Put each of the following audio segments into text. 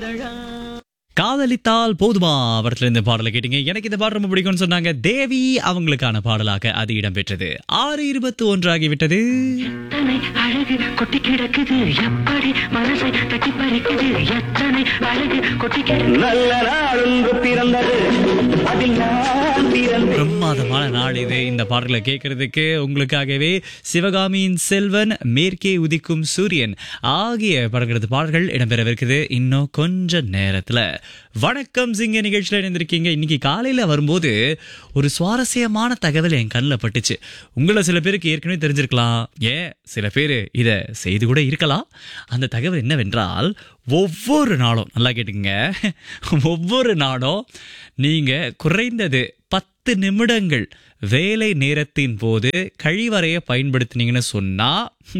காதலித்தால் போதுமா படத்துல இந்த பாடலை கேட்டீங்க எனக்கு இந்த பாடல் ரொம்ப பிடிக்கும்னு சொன்னாங்க தேவி அவங்களுக்கான பாடலாக அது இடம்பெற்றது ஆறு இருபத்தி ஒன்று ஆகிவிட்டது எத்தனை அழகு கொட்டி கிடக்குது எப்படி மனசை தட்டி பறிக்குது எத்தனை அழகு கொட்டி கிடக்குது நல்ல நாளொன்று பிறந்தது அதில் நான் பிறந்தேன் பிரமாதமான நாள் இது இந்த பாடல்களை கேட்கறதுக்கு உங்களுக்காகவே சிவகாமியின் செல்வன் மேற்கே உதிக்கும் சூரியன் ஆகிய படங்களது பாடல்கள் இடம்பெறவிருக்குது இன்னும் கொஞ்ச நேரத்துல வணக்கம் சிங்க நிகழ்ச்சியில் இணைந்திருக்கீங்க இன்னைக்கு காலையில வரும்போது ஒரு சுவாரஸ்யமான தகவல் என் கண்ணில் பட்டுச்சு உங்களை சில பேருக்கு ஏற்கனவே தெரிஞ்சிருக்கலாம் ஏன் சில பேர் இதை செய்து கூட இருக்கலாம் அந்த தகவல் என்னவென்றால் ஒவ்வொரு நாளும் நல்லா கேட்டுங்க ஒவ்வொரு நாளும் நீங்க குறைந்தது பத்து நிமிடங்கள் வேலை நேரத்தின் போது கழிவறையை பயன்படுத்தினீங்கன்னு சொன்னா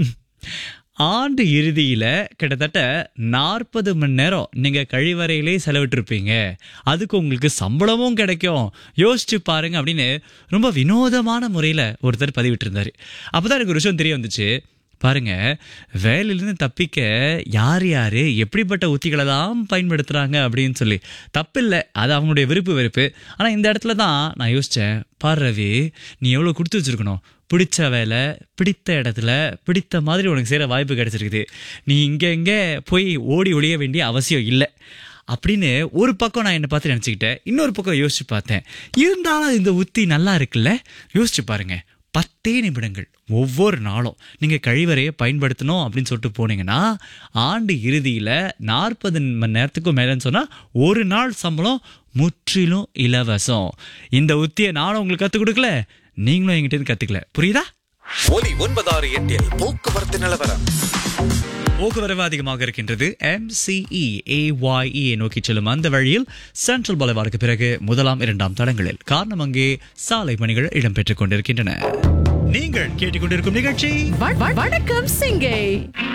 ஆண்டு இறுதியில கிட்டத்தட்ட நாற்பது மணி நேரம் நீங்க கழிவறையிலே செலவிட்டிருப்பீங்க அதுக்கு உங்களுக்கு சம்பளமும் கிடைக்கும் யோசிச்சு பாருங்க அப்படின்னு ரொம்ப வினோதமான முறையில ஒருத்தர் பதிவிட்டிருந்தாரு அப்பதான் எனக்கு ஒரு விஷயம் தெரிய வந்துச்சு பாருங்க வேலையிலிருந்து தப்பிக்க யார் யாரு எப்படிப்பட்ட உத்திகளெல்லாம் பயன்படுத்துறாங்க அப்படின்னு சொல்லி தப்பில்லை அது அவங்களுடைய விருப்பு வெறுப்பு ஆனா இந்த இடத்துல தான் நான் யோசிச்சேன் பாரு ரவி நீ எவ்வளவு கொடுத்து வச்சிருக்கணும் பிடிச்ச வேலை பிடித்த இடத்துல பிடித்த மாதிரி உனக்கு சேர வாய்ப்பு கிடைச்சிருக்குது நீ இங்க இங்க போய் ஓடி ஒழிய வேண்டிய அவசியம் இல்லை அப்படின்னு ஒரு பக்கம் நான் என்னை பார்த்து நினச்சிக்கிட்டேன் இன்னொரு பக்கம் யோசிச்சு பார்த்தேன் இருந்தாலும் இந்த உத்தி நல்லா இருக்குல்ல யோசிச்சு பாருங்க பத்தே நிமிடங்கள் ஒவ்வொரு நாளும் நீங்கள் கழிவறையை பயன்படுத்தணும் அப்படின்னு சொல்லிட்டு போனீங்கன்னா ஆண்டு இறுதியில் நாற்பது மணி நேரத்துக்கும் மேலேன்னு சொன்னால் ஒரு நாள் சம்பளம் முற்றிலும் இலவசம் இந்த உத்தியை நானும் உங்களுக்கு கற்றுக் கொடுக்கல நீங்களும் என்கிட்ட இருந்து கற்றுக்கல புரியுதா ஒலி ஒன்பதாறு எட்டில் போக்குவரத்து நிலவரம் போக்குவரவு அதிகமாக இருக்கின்றது எம்சிஇ ஏஒய்இ நோக்கி செல்லும் அந்த வழியில் சென்ட்ரல் பலவாருக்கு பிறகு முதலாம் இரண்டாம் தடங்களில் காரணம் அங்கே சாலை பணிகள் இடம்பெற்றுக் கொண்டிருக்கின்றன நீங்கள் கேட்டுக்கொண்டிருக்கும் நிகழ்ச்சி வ- வ- வணக்கம் சிங்கை